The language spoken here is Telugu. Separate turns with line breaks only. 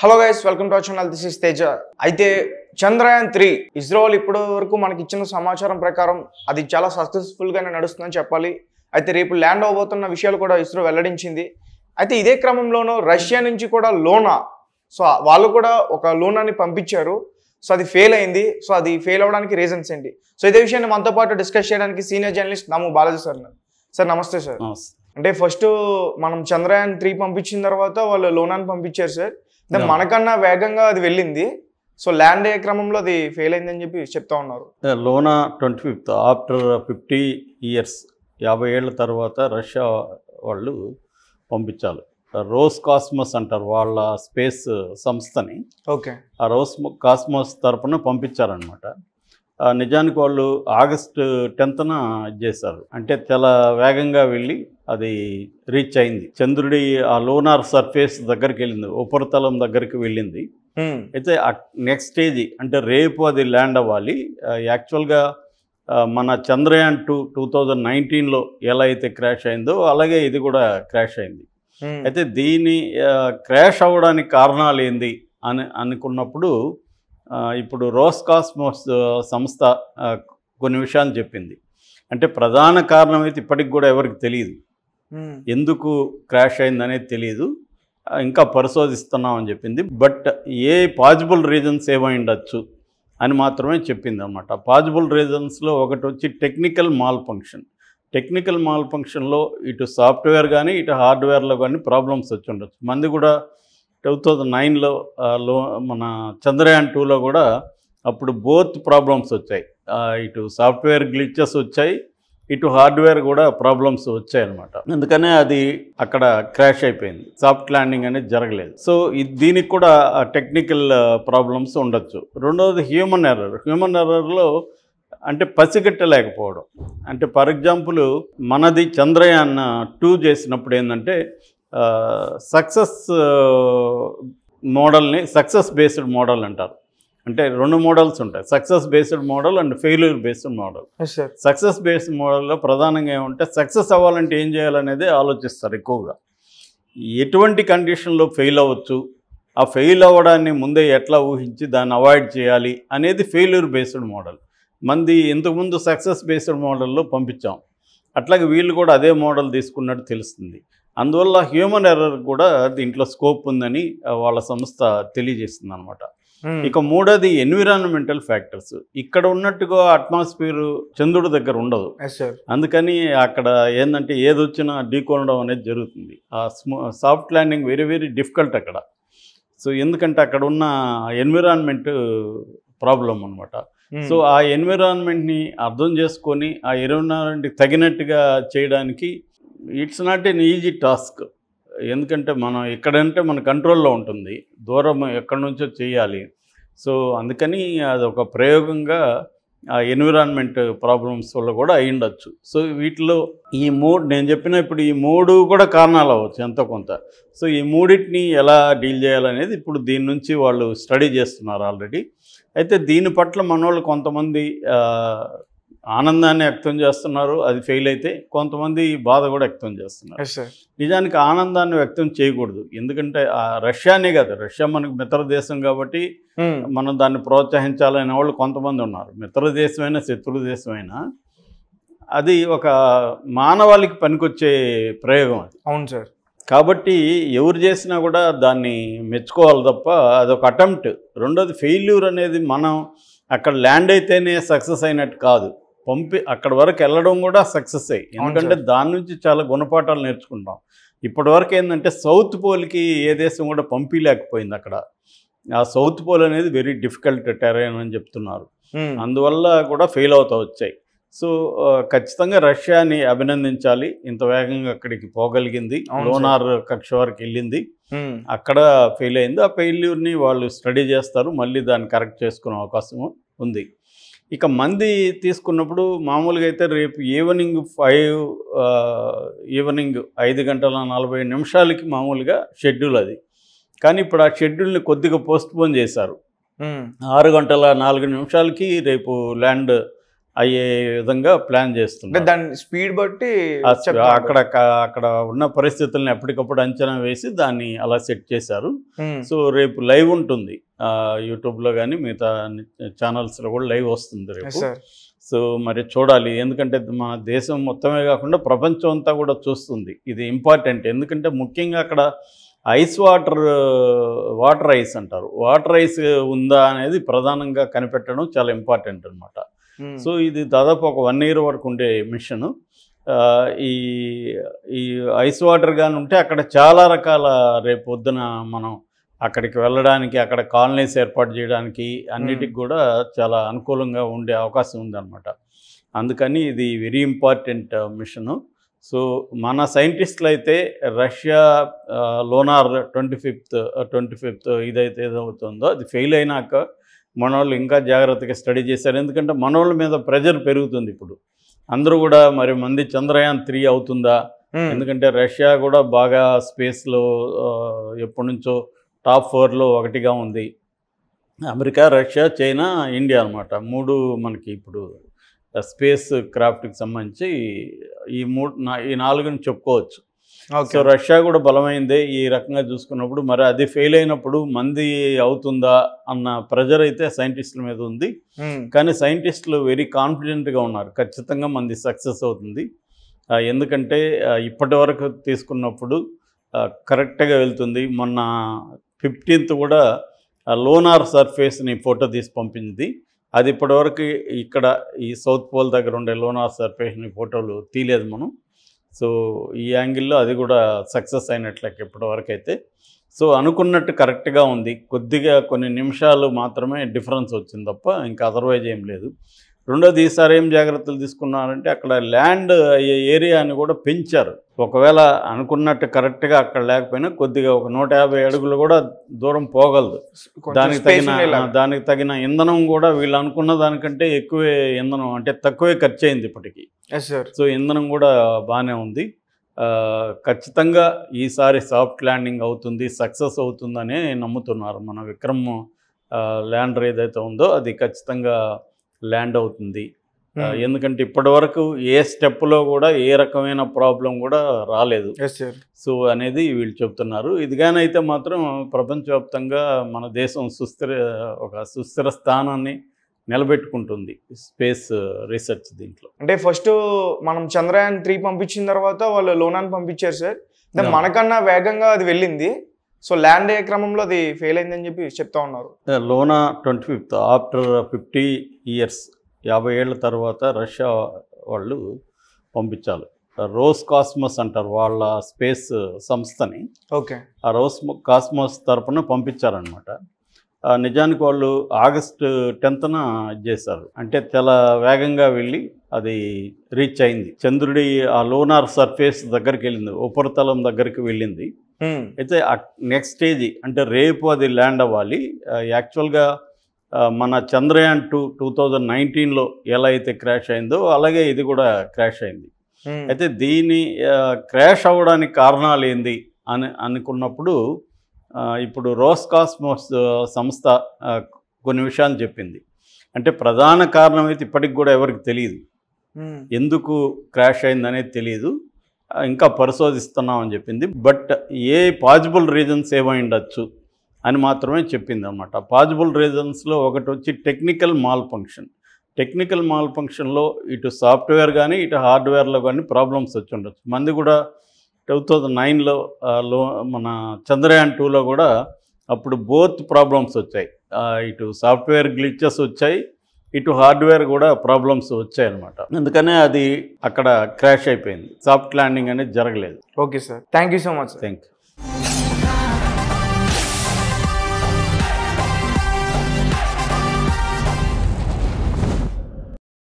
Hello guys welcome to channel this is Teja అయితే చంద్రయాన్ త్రీ ఇస్రో వాళ్ళు ఇప్పటి వరకు మనకి ఇచ్చిన సమాచారం ప్రకారం అది చాలా సక్సెస్ఫుల్ గానే నడుస్తుందని చెప్పాలి అయితే రేపు ల్యాండ్ అవబోతున్న విషయాలు కూడా ఇస్రో వెల్లడించింది అయితే ఇదే క్రమంలోనూ రష్యా నుంచి కూడా లోనా సో వాళ్ళు కూడా ఒక లోనాని పంపించారు సో అది ఫెయిల్ అయింది సో అది ఫెయిల్ అవ్వడానికి రీజన్స్ ఏంటి సో ఇదే విషయాన్ని మనతో పాటు డిస్కస్ చేయడానికి senior journalist Namu Balaji sir ఉన్నారు. సార్ నమస్తే సార్
నమస్తే.
అంటే ఫస్ట్ మనం చంద్రయాన్ త్రీ పంపించిన తర్వాత వాళ్ళు లోనాన్ని పంపించారు సార్ అంటే
Yeah.
మనకన్నా వేగంగా అది వెళ్ళింది సో ల్యాండ్ అయ్యే క్రమంలో అది ఫెయిల్ అయిందని చెప్పి చెప్తా ఉన్నారు
Luna twenty fifth after fifty years యాభై ఏళ్ళ తర్వాత రష్యా వాళ్ళు పంపించాలి రోస్ కాస్మస్ అంటారు వాళ్ళ స్పేస్ సంస్థని
ఓకే
ఆ రోస్ కాస్మస్ తరపున పంపించారనమాట ఆ, నిజానికి వాళ్ళు ఆగస్టు టెన్త్న చేశారు అంటే చాలా వేగంగా వెళ్ళి అది రీచ్ అయింది చంద్రుడి ఆ లోనార్ సర్ఫేస్ దగ్గరికి వెళ్ళింది ఉపరితలం దగ్గరికి వెళ్ళింది అయితే నెక్స్ట్ స్టేజ్ అంటే రేపు అది ల్యాండ్ అవ్వాలి ఆ, యాక్చువల్గా ఆ, మన చంద్రయాన్ టూ టూ థౌజండ్ నైన్టీన్లో ఎలా అయితే క్రాష్ అయిందో అలాగే ఇది కూడా క్రాష్ అయింది అయితే దీని ఆ, క్రాష్ అవ్వడానికి కారణాలు ఏంది అని అనుకున్నప్పుడు ఆ, ఇప్పుడు రోస్ కాస్మోస్ ఆ, సంస్థ ఆ, కొన్ని విషయాలు చెప్పింది అంటే ప్రధాన కారణం అయితే ఇప్పటికి కూడా ఎవరికి తెలియదు ఎందుకు క్రాష్ అయిందనేది తెలియదు ఆ, ఇంకా పరిశోధిస్తున్నామని చెప్పింది బట్ ఏ పాజిబుల్ రీజన్స్ ఏమై ఉండొచ్చు అని మాత్రమే చెప్పింది అనమాట పాజిబుల్ రీజన్స్లో ఒకటి వచ్చి టెక్నికల్ మాల్ ఫంక్షన్ టెక్నికల్ మాల్ ఫంక్షన్లో ఇటు సాఫ్ట్వేర్ కానీ ఇటు హార్డ్వేర్లో కానీ ప్రాబ్లమ్స్ వచ్చి ఉండొచ్చు మంది కూడా టూ థౌజండ్ నైన్లో లో మన చంద్రయాన్ టూలో కూడా అప్పుడు బోత్ ప్రాబ్లమ్స్ వచ్చాయి ఆ, ఇటు సాఫ్ట్వేర్ గ్లిచెస్ వచ్చాయి ఇటు హార్డ్వేర్ కూడా ప్రాబ్లమ్స్ వచ్చాయి అనమాట అందుకనే అది అక్కడ క్రాష్ అయిపోయింది సాఫ్ట్ ల్యాండింగ్ అనేది జరగలేదు సో ఇది దీనికి కూడా టెక్నికల్ ప్రాబ్లమ్స్ ఉండొచ్చు రెండవది హ్యూమన్ ఎర్రర్ హ్యూమన్ ఎర్రర్లో అంటే పసిగట్టలేకపోవడం అంటే ఫర్ ఎగ్జాంపుల్ మనది చంద్రయాన్ టూ చేసినప్పుడు ఏంటంటే సక్సెస్ మోడల్ని సక్సెస్ బేస్డ్ మోడల్ అంటారు అంటే రెండు మోడల్స్ ఉంటాయి success based model and failure based model
yes sir
success based మోడల్లో ప్రధానంగా ఏమంటే సక్సెస్ అవ్వాలంటే ఏం చేయాలనేది ఆలోచిస్తారు ఎక్కువగా ఎటువంటి కండిషన్లో ఫెయిల్ అవ్వచ్చు ఆ ఫెయిల్ అవ్వడాన్ని ముందే ఎట్లా ఊహించి దాన్ని అవాయిడ్ చేయాలి అనేది ఫెయిల్యూర్ బేస్డ్ మోడల్ మంది ఇంతకుముందు సక్సెస్ బేస్డ్ మోడల్లో పంపించాం అట్లాగే వీళ్ళు కూడా అదే మోడల్ తీసుకున్నట్టు తెలుస్తుంది అందువల్ల హ్యూమన్ ఎర్రర్ కూడా దీంట్లో స్కోప్ ఉందని ఆ, వాళ్ళ సంస్థ తెలియజేస్తుంది అనమాట ఇక మూడోది ఎన్విరాన్మెంటల్ ఫ్యాక్టర్స్ ఇక్కడ ఉన్నట్టుగా అట్మాస్ఫియర్ చంద్రుడి దగ్గర ఉండదు
ఎస్ సార్
అందుకని అక్కడ ఏంటంటే ఏది వచ్చినా ఢీకొనడం అనేది జరుగుతుంది ఆ స్మూ soft landing very very difficult అక్కడ సో ఎందుకంటే అక్కడ ఉన్న ఎన్విరాన్మెంట్ ప్రాబ్లం అనమాట సో ఆ ఎన్విరాన్మెంట్ని అర్థం చేసుకొని ఆ ఎన్విరాన్మెంట్కి తగినట్టుగా చేయడానికి it's not an easy task ఎందుకంటే మనం ఎక్కడంటే మన కంట్రోల్లో ఉంటుంది దూరం ఎక్కడి నుంచో చేయాలి సో అందుకని అది ఒక ప్రయోగంగా ఆ ఎన్విరాన్మెంట్ ప్రాబ్లమ్స్ వల్ల కూడా అయి ఉండొచ్చు సో వీటిలో ఈ మూడు నేను చెప్పిన ఇప్పుడు ఈ మూడు కూడా కారణాలు అవ్వచ్చు ఎంతో కొంత సో ఈ మూడింటిని ఎలా డీల్ చేయాలనేది ఇప్పుడు దీని నుంచి వాళ్ళు స్టడీ చేస్తున్నారు ఆల్రెడీ అయితే దీని పట్ల మనోళ్ళు కొంతమంది ఆ, ఆనందాన్ని వ్యక్తం చేస్తున్నారు అది ఫెయిల్ అయితే కొంతమంది బాధ కూడా వ్యక్తం చేస్తున్నారు
ఎస్ సార్
నిజానికి ఆనందాన్ని వ్యక్తం చేయకూడదు ఎందుకంటే ఆ రష్యానే కాదు రష్యా మనకు మిత్ర దేశం కాబట్టి మనం దాన్ని ప్రోత్సహించాలనే వాళ్ళు కొంతమంది ఉన్నారు మిత్ర దేశమైనా శత్రు దేశమైనా అది ఒక మానవాళికి పనికొచ్చే ప్రయోగం అది
అవును సార్
కాబట్టి ఎవరు చేసినా కూడా దాన్ని మెచ్చుకోవాలి తప్ప అదొక అటెంప్ట్ రెండోది ఫెయిల్యూర్ అనేది మనం అక్కడ ల్యాండ్ అయితేనే సక్సెస్ అయినట్టు కాదు పంపి అక్కడ వరకు వెళ్ళడం కూడా సక్సెస్ అయ్యి ఎందుకంటే దాని నుంచి చాలా గుణపాఠాలు నేర్చుకుంటాం ఇప్పటి వరకు ఏంటంటే సౌత్ పోల్కి ఏ దేశం కూడా పంపించలేకపోయింది అక్కడ ఆ సౌత్ పోల్ అనేది వెరీ డిఫికల్ట్ టెరైన్ అని చెప్తున్నారు అందువల్ల కూడా ఫెయిల్ అవుతా వచ్చాయి సో ఆ, ఖచ్చితంగా రష్యాని అభినందించాలి ఇంత వేగంగా అక్కడికి పోగలిగింది
అవును సార్.
లోనార్ కక్ష వరకు వెళ్ళింది అక్కడ ఫెయిల్ అయింది ఆ ఫెయిల్యూర్ని వాళ్ళు స్టడీ చేస్తారు మళ్ళీ దాన్ని కరెక్ట్ చేసుకునే అవకాశం ఉంది ఇక మంది తీసుకున్నప్పుడు మామూలుగా అయితే రేపు ఈవినింగ్ ఫైవ్ ఈవినింగ్ ఐదు గంటల నలభై నిమిషాలకి మామూలుగా షెడ్యూల్ అది కానీ ఇప్పుడు ఆ షెడ్యూల్ని కొద్దిగా పోస్ట్ పోన్ చేశారు ఆరు గంటల నాలుగు నిమిషాలకి రేపు ల్యాండ్ అయ్యే విధంగా ప్లాన్
అంటే
చేస్తున్నారు
దాని స్పీడ్ బట్టి
ఆ
చెప్తా
అక్కడ అక్కడ ఉన్న పరిస్థితుల్ని ఎప్పటికప్పుడు అంచనా వేసి దాన్ని అలా సెట్ చేశారు
ఉమ్,
సో రేపు లైవ్ ఉంటుంది ఆ, యూట్యూబ్లో కానీ మిగతా ఛానల్స్లో కూడా లైవ్ వస్తుంది
yes
రేపు
sir.
సో మరి చూడాలి ఎందుకంటే మన దేశం మొత్తమే కాకుండా ప్రపంచం అంతా కూడా చూస్తుంది ఇది ఇంపార్టెంట్ ఎందుకంటే ముఖ్యంగా అక్కడ ఐస్ వాటర్ వాటర్ ఐస్ అంటారు వాటర్ ఐస్ ఉందా అనేది ప్రధానంగా కనిపెట్టడం చాలా ఇంపార్టెంట్ అనమాట
ఉమ్,
సో ఇది దాదాపు ఒక వన్ ఇయర్ వరకు ఉండే మిషన్ ఈ ఈ ఐస్ వాటర్ కానీ ఉంటే అక్కడ చాలా రకాల రేపు పొద్దున మనం అక్కడికి వెళ్ళడానికి అక్కడ కాలనీస్ ఏర్పాటు చేయడానికి అన్నిటికి కూడా చాలా అనుకూలంగా ఉండే అవకాశం ఉందన్నమాట అందుకని ఇది వెరీ ఇంపార్టెంట్ మిషను సో మన సైంటిస్టులు అయితే రష్యా ఆ, lunar twenty fifth twenty fifth ఇదైతే ఏదవుతుందో అది ఫెయిల్ అయినాక మనోళ్ళు ఇంకా జాగ్రత్తగా స్టడీ చేశారు ఎందుకంటే మనోళ్ళ మీద ప్రెజర్ పెరుగుతుంది ఇప్పుడు అందరూ కూడా మరి మంది చంద్రయాన్ త్రీ అవుతుందా
ఉమ్,
ఎందుకంటే రష్యా కూడా బాగా స్పేస్లో ఎప్పటి నుంచో టాప్ ఫోర్లో ఒకటిగా ఉంది అమెరికా రష్యా చైనా ఇండియా అన్నమాట మూడు మనకి ఇప్పుడు స్పేస్ క్రాఫ్ట్కి సంబంధించి ఈ మూడు నా- ఈ నాలుగుని చెప్పుకోవచ్చు
ఓకే
సో రష్యా కూడా బలమైందే ఈ రకంగా చూసుకున్నప్పుడు మరి అది ఫెయిల్ అయినప్పుడు మంది అవుతుందా అన్న ప్రెజర్ అయితే సైంటిస్టుల మీద ఉంది
ఉమ్,
కానీ సైంటిస్టులు వెరీ కాన్ఫిడెంట్గా ఉన్నారు ఖచ్చితంగా మంది సక్సెస్ అవుతుంది ఆ, ఎందుకంటే ఆ, ఇప్పటి వరకు తీసుకున్నప్పుడు కరెక్ట్గా వెళ్తుంది మొన్న ఫిఫ్టీన్త్ కూడా ఆ లోనార్ సర్ఫేస్ని ఫోటో తీసి పంపింది అది ఇప్పటివరకు ఇక్కడ ఈ సౌత్ పోల్ దగ్గర ఉండే లోనార్ సర్ఫేస్ని ఫోటోలు తీయలేదు మనం సో ఈ యాంగిల్లో అది కూడా సక్సెస్ అయినట్లకి ఇప్పటివరకు అయితే సో అనుకున్నట్టు కరెక్ట్గా ఉంది కొద్దిగా కొన్ని నిమిషాలు మాత్రమే డిఫరెన్స్ వచ్చింది తప్ప ఇంకా అదర్వైజ్ ఏం లేదు రెండోది ఈసారి ఏం జాగ్రత్తలు తీసుకున్నారంటే అక్కడ ల్యాండ్ అయ్యే ఏరియాని కూడా పెంచారు ఒకవేళ అనుకున్నట్టు కరెక్ట్గా అక్కడ లేకపోయినా కొద్దిగా ఒక నూట యాభై అడుగులు కూడా దూరం పోగలదు
కొంచెం
దానికి
space
తగిన
ఉండేలాగా.
దానికి తగిన ఇంధనం కూడా వీళ్ళు అనుకున్న దానికంటే ఎక్కువే ఇంధనం అంటే తక్కువే ఖర్చు అయింది ఇప్పటికి
Yes, sir.
సో ఇంధనం కూడా బాగానే ఉంది ఆ, ఖచ్చితంగా ఈసారి సాఫ్ట్ ల్యాండింగ్ అవుతుంది సక్సెస్ అవుతుందనే నమ్ముతున్నారు మన విక్రమ్ ఆ, ల్యాండర్ ఏదైతే ఉందో అది ఖచ్చితంగా ల్యాండ్ అవుతుంది ఆ,
ఉమ్,
ఎందుకంటే ఇప్పటివరకు ఏ స్టెప్లో కూడా ఏ రకమైన ప్రాబ్లం కూడా రాలేదు
yes, sir.
సో అనేది వీళ్ళు చెప్తున్నారు ఇదిగానైతే మాత్రం ప్రపంచవ్యాప్తంగా మన దేశం సుస్థిర ఒక సుస్థిర స్థానాన్ని నిలబెట్టుకుంటుంది స్పేస్ రీసెర్చ్ దీంట్లో
అంటే ఫస్ట్ మనం చంద్రయాన్ త్రీ పంపించిన తర్వాత వాళ్ళు లోనాన్ పంపించారు సార్ అంటే
Yeah.
మనకన్నా వేగంగా అది వెళ్ళింది సో ల్యాండ్ అయ్యే క్రమంలో అది ఫెయిల్ అయిందని చెప్పి చెప్తా ఉన్నారు
Luna twenty fifth after fifty years యాభై ఏళ్ళ తర్వాత రష్యా వాళ్ళు పంపించాలి రోస్ కాస్మస్ అంటారు వాళ్ళ స్పేస్ సంస్థని
ఓకే
ఆ రోస్ కాస్మోస్ తరపున పంపించారనమాట నిజానికి వాళ్ళు ఆగస్టు టెన్త్న చేశారు అంటే చాలా వేగంగా వెళ్ళి అది రీచ్ అయింది చంద్రుడి ఆ లోనార్ సర్ఫేస్ దగ్గరికి వెళ్ళింది ఉపరితలం దగ్గరికి వెళ్ళింది అయితే నెక్స్ట్ స్టేజ్ అంటే రేపు అది ల్యాండ్ అవ్వాలి ఆ, యాక్చువల్గా ఆ, మన చంద్రయాన్ టూ టూ థౌజండ్ నైన్టీన్లో ఎలా అయితే క్రాష్ అయిందో అలాగే ఇది కూడా క్రాష్ అయింది అయితే దీని ఆ, క్రాష్ అవ్వడానికి కారణాలు ఏంది అని అనుకున్నప్పుడు ఆ, ఇప్పుడు రోస్ కాస్మోస్ ఆ, సంస్థ ఆ, కొన్ని విషయాలు చెప్పింది అంటే ప్రధాన కారణం అయితే ఇప్పటికి కూడా ఎవరికి తెలియదు ఎందుకు క్రాష్ అయిందనేది తెలియదు ఆ, ఇంకా పరిశోధిస్తున్నాం అని చెప్పింది బట్ ఏ పాజిబుల్ రీజన్స్ ఏమై ఉండొచ్చు అని మాత్రమే చెప్పింది అనమాట పాజిబుల్ రీజన్స్లో ఒకటి వచ్చి టెక్నికల్ మాల్ ఫంక్షన్ టెక్నికల్ మాల్ ఫంక్షన్లో ఇటు సాఫ్ట్వేర్ కానీ ఇటు హార్డ్వేర్లో కానీ ప్రాబ్లమ్స్ వచ్చి ఉండొచ్చు మంది కూడా టూ థౌజండ్ నైన్లో లో మన చంద్రయాన్ టూలో కూడా అప్పుడు బోత్ ప్రాబ్లమ్స్ వచ్చాయి ఆ, ఇటు సాఫ్ట్వేర్ గ్లిచెస్ వచ్చాయి ఇటు హార్డ్వేర్ కూడా ప్రాబ్లమ్స్ వచ్చాయి అనమాట అందుకనే అది అక్కడ క్రాష్ అయిపోయింది సాఫ్ట్ ల్యాండింగ్ అనేది జరగలేదు
okay sir thank you so much sir
thank you